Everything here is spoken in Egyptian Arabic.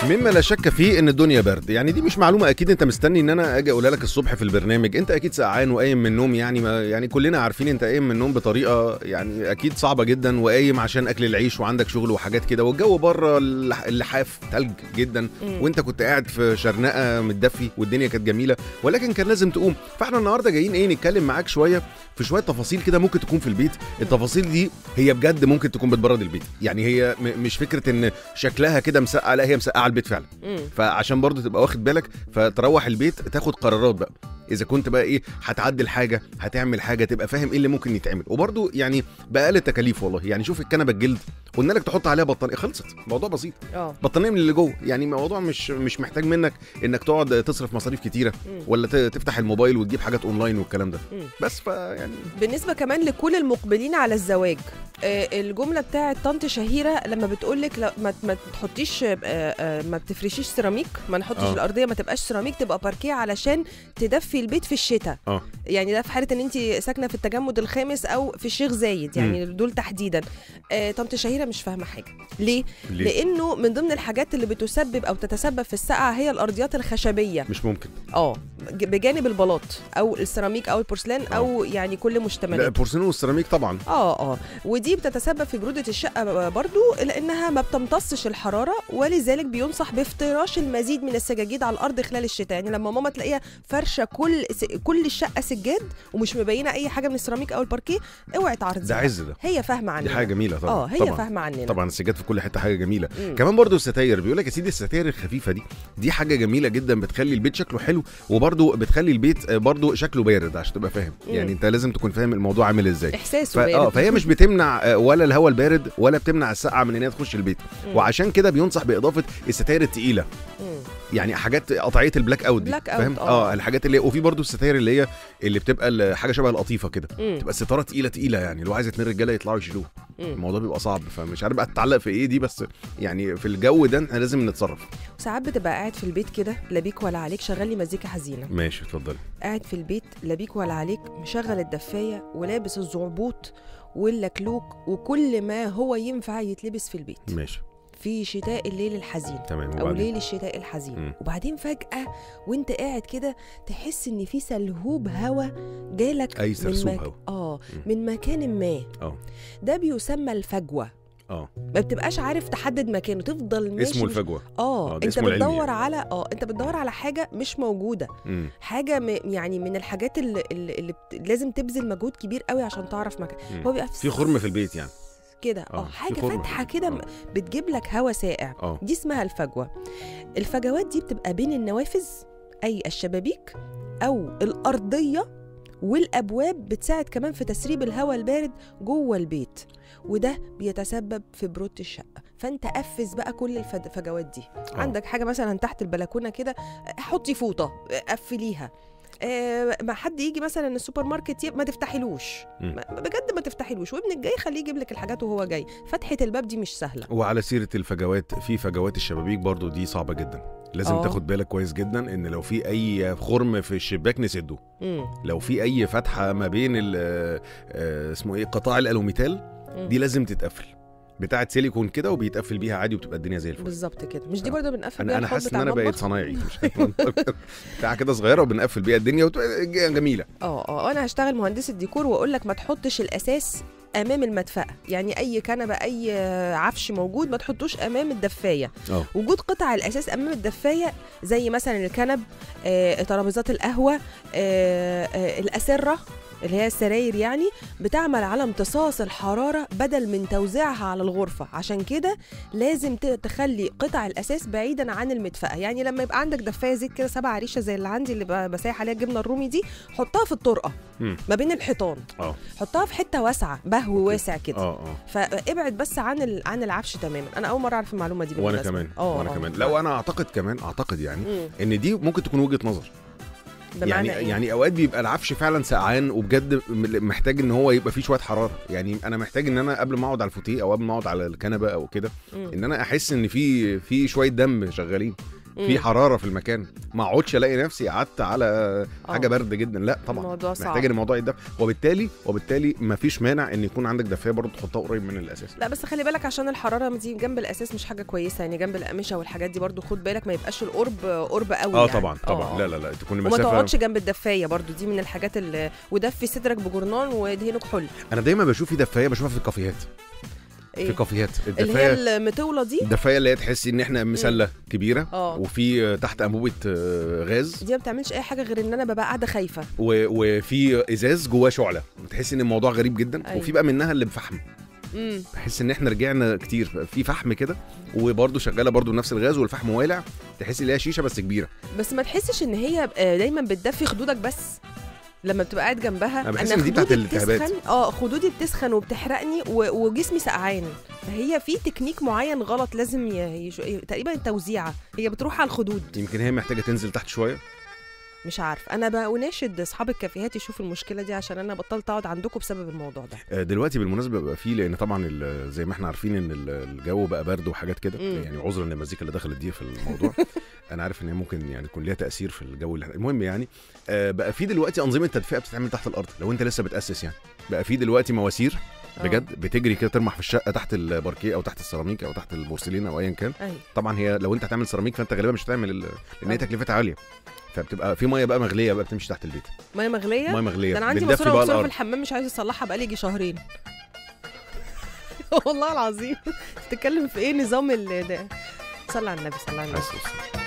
مما لا شك فيه ان الدنيا برد يعني دي مش معلومه اكيد انت مستني ان انا اجي اقولها لك الصبح في البرنامج انت اكيد سقعان وقايم من النوم يعني ما يعني كلنا عارفين انت قايم من النوم بطريقه يعني اكيد صعبه جدا وقايم عشان اكل العيش وعندك شغل وحاجات كده والجو بره اللح- اللحاف تلج جدا مم. وانت كنت قاعد في شرنقه متدفي والدنيا كانت جميله ولكن كان لازم تقوم فاحنا النهارده جايين ايه نتكلم معاك شويه في شويه تفاصيل كده ممكن تكون في البيت التفاصيل دي هي بجد ممكن تكون بتبرد البيت يعني هي م- مش فكره ان شكلها كده مسقعه لا هي مسقعه البيت فعلا مم. فعشان برضو تبقى واخد بالك فتروح البيت تاخد قرارات بقى اذا كنت بقى ايه هتعدل حاجه هتعمل حاجه تبقى فاهم ايه اللي ممكن يتعمل وبرضو يعني باقل التكاليف والله يعني شوف الكنبه الجلد قلنا لك تحط عليها بطانيه خلصت موضوع بسيط اه بطانيه من اللي جوه يعني موضوع مش مش محتاج منك انك تقعد تصرف مصاريف كتيره مم. ولا ت- تفتح الموبايل وتجيب حاجات اونلاين والكلام ده مم. بس فيعني بالنسبه كمان لكل المقبلين على الزواج آه، الجمله بتاعت طنط شهيره لما بتقول لك لا ما ما تحطيش آه، آه، ما بتفرشيش سيراميك ما نحطش آه. الارضيه ما تبقاش سيراميك تبقى باركيه علشان تدفي البيت في الشتاء اه يعني ده في حاله ان انت ساكنه في التجمد الخامس او في الشيخ زايد يعني دول تحديدا آه، طنط شهيره مش فاهمه حاجه ليه ليه لانه من ضمن الحاجات اللي بتسبب او تتسبب في السقعه هي الارضيات الخشبيه مش ممكن اه ج- بجانب البلاط او السيراميك او البورسلان آه. او يعني كل لا مشتملات البورسلين والسيراميك طبعا اه اه ودي بتتسبب في برودة الشقة ب- برضو لأنها ما بتمتصش الحرارة ولذلك بينصح بافتراش المزيد من السجاجيد على الأرض خلال الشتاء يعني لما ماما تلاقيها فرشة كل س... كل الشقة سجاد ومش مبينة أي حاجة من السيراميك أو الباركيه اوعي ده تعرضيها عز ده هي فاهمة عننا دي حاجه جميله طبعا اه هي طبعا. فاهمة عننا طبعا السجاد في كل حته حاجه جميله مم. كمان برضو الستاير بيقول لك يا سيدي الستاير الخفيفه دي دي حاجه جميله جدا بتخلي البيت شكله حلو وبرضو بتخلي البيت آه، برضو شكله بارد عشان تبقى فاهم مم. يعني انت لازم تكون فاهم الموضوع عامل ازاي إحساسه فا اه بارد. فهي مش بتمنع آه، ولا الهواء البارد ولا بتمنع السقعه من ان هي تخش البيت مم. وعشان كده بينصح باضافه الستاير التقيله مم. يعني حاجات قطعيه البلاك اوت دي بلاك أوت، فاهم آه. اه الحاجات اللي وفي برضو الستاير اللي هي اللي بتبقى ال- حاجه شبه القطيفه كده مم. تبقى الستاره تقيله تقيله يعني لو عايز اتنين رجاله يطلعوا يشيلوه مم. الموضوع بيبقى صعب فمش عارف بقى تتعلق في ايه دي بس يعني في الجو ده احنا لازم نتصرف ساعات بتبقى قاعد في البيت كده لا بيك ولا عليك شغل لي مزيكا حزينة ماشي اتفضلي قاعد في البيت لا بيك ولا عليك مشغل الدفاية ولابس الزعبوط واللكلوك وكل ما هو ينفع يتلبس في البيت ماشي في شتاء الليل الحزين تمام او وبعدين ليل الشتاء الحزين مم. وبعدين فجأة وانت قاعد كده تحس ان في سلهوب هوا جالك اي من سرسوب مك... هوا اه مم. من مكان ما اه ده بيسمى الفجوة اه ما بتبقاش عارف تحدد مكانه تفضل ماشي اسمه مش- الفجوه اه آه، ده انت اسمه العلمي بتدور يعني. على اه انت بتدور على حاجه مش موجوده مم. حاجه م... يعني من الحاجات اللي, اللي, اللي بت... لازم تبذل مجهود كبير قوي عشان تعرف مكان مم. هو بيبقى في خرم في البيت يعني كده آه، اه في حاجه خرم في فاتحه البيت. كده آه. م- بتجيب لك هوا ساقع اه دي اسمها الفجوه الفجوات دي بتبقى بين النوافذ اي الشبابيك او الارضيه والابواب بتساعد كمان في تسريب الهواء البارد جوه البيت وده بيتسبب في برودة الشقة فانت قفز بقى كل الفجوات دي آه. عندك حاجة مثلا تحت البلكونة كده حطي فوطة قفليها آه، ما حد يجي مثلا السوبر ماركت يب- ما تفتحيلوش مم. ما- بجد ما تفتحيلوش وابنك جاي خليه يجيب لك الحاجات وهو جاي فتحة الباب دي مش سهلة وعلى سيره الفجوات في فجوات الشبابيك برضو دي صعبه جدا لازم آه. تاخد بالك كويس جدا ان لو في اي خرم في الشباك نسده مم. لو في اي فتحه ما بين ال- آه، آه، اسمه ايه قطاع الالوميتال مم. دي لازم تتقفل بتاعه سيليكون كده وبيتقفل بيها عادي وبتبقى الدنيا زي الفل بالظبط كده مش دي آه. برضه بنقفل انا بيها انا الحوض حاسس ان بتاع انا بقيت المطبخ؟ صنايعي مش بتاع كده صغيره وبنقفل بيها الدنيا وتبقى جميله اه اه انا هشتغل مهندسة ديكور واقول لك ما تحطش الاساس امام المدفأة يعني اي كنبه اي عفش موجود ما تحطوش امام الدفايه اه وجود قطع الاساس امام الدفايه زي مثلا الكنب آه، ترابيزات القهوه آه، آه، الاسره اللي هي السراير يعني بتعمل على امتصاص الحرارة بدل من توزيعها على الغرفة عشان كده لازم ت- تخلي قطع الأساس بعيدا عن المدفأة يعني لما يبقى عندك دفاية زيت كده سبع ريشة زي اللي عندي اللي ب- بسايح عليها الجبنة الرومي دي حطها في الطرقة مم. ما بين الحيطان اه حطها في حتة واسعة بهو واسع كده اه اه فابعد بس عن ال- عن العفش تماما انا اول مره اعرف المعلومه دي وانا بالمناسبة. كمان اه وانا آه. كمان لو انا اعتقد كمان اعتقد يعني مم. ان دي ممكن تكون وجهه نظر بمعنى يعني إيه؟ يعني اوقات بيبقى العفش فعلا سقعان وبجد م- محتاج ان هو يبقى فيه شويه حراره يعني انا محتاج ان انا قبل ما اقعد على الفوتيه او قبل ما اقعد على الكنبه او كده مم. ان انا احس ان في في شويه دم شغالين في مم. حراره في المكان ما اقعدش الاقي نفسي قعدت على حاجه آه. برد جدا لا طبعا الموضوع صعب محتاج ان الموضوع يتدفى وبالتالي وبالتالي ما فيش مانع ان يكون عندك دفايه برضه تحطها قريب من الاساس لا بس خلي بالك عشان الحراره دي جنب الاساس مش حاجه كويسه يعني جنب القماشه والحاجات دي برضو خد بالك ما يبقاش القرب قرب قوي اه يعني. طبعا طبعا لا لا لا تكون وما المسافه تقعدش جنب الدفايه برضو دي من الحاجات اللي ودفي صدرك بجرنان وادهنه كحول انا دايما بشوف في دفايه بشوفها في الكافيهات في إيه؟ كافيهات اللي هي الدفايه المطوله دي الدفايه اللي هي تحسي ان احنا مسله كبيره اه وفي تحت انبوبه آه، غاز دي ما بتعملش اي حاجه غير ان انا ببقى قاعده خايفه و- وفي ازاز جواه شعله تحس ان الموضوع غريب جدا أيوة. وفي بقى منها اللي بفحم امم بحس ان احنا رجعنا كتير في فحم كده وبرده شغاله برده نفس الغاز والفحم والع تحس ان هي شيشه بس كبيره بس ما تحسش ان هي آه، دايما بتدفي خدودك بس لما بتبقى قاعد جنبها أنا بحس إن دي بتاعت خدودي الالتهابات. بتسخن اه خدودي بتسخن وبتحرقني و- وجسمي سقعان فهي في تكنيك معين غلط لازم ي... يش... تقريبا التوزيعه هي بتروح على الخدود يمكن هي محتاجه تنزل تحت شويه مش عارف انا بناشد اصحاب الكافيهات يشوفوا المشكله دي عشان انا بطلت اقعد عندكم بسبب الموضوع ده آه، دلوقتي بالمناسبه بقى فيه لان طبعا ال- زي ما احنا عارفين ان ال- الجو بقى برد وحاجات كده مم. يعني عذرا للمزيكا اللي دخلت دي في الموضوع انا عارف ان هي ممكن يعني يكون ليها تاثير في الجو اللي المهم يعني آه، بقى في دلوقتي انظمه تدفئه بتتعمل تحت الارض لو انت لسه بتاسس يعني بقى في دلوقتي مواسير آه. بجد بتجري كده ترمح في الشقه تحت الباركيه او تحت السيراميك او تحت البورسلين او ايا كان ايوه طبعا هي لو انت هتعمل سيراميك فانت غالبا مش هتعمل ال- لان هي آه. تكلفتها عاليه فبتبقى في ميه بقى مغليه بقى بتمشي تحت البيت ميه مغليه ميه مغليه ده انا عندي بتدفي ماسوره بقى مكسوره في الارض الحمام مش عايز اصلحها بقالي يجي شهرين والله العظيم بتتكلم في ايه نظام ال ده صلى على النبي صلى على النبي حاسس.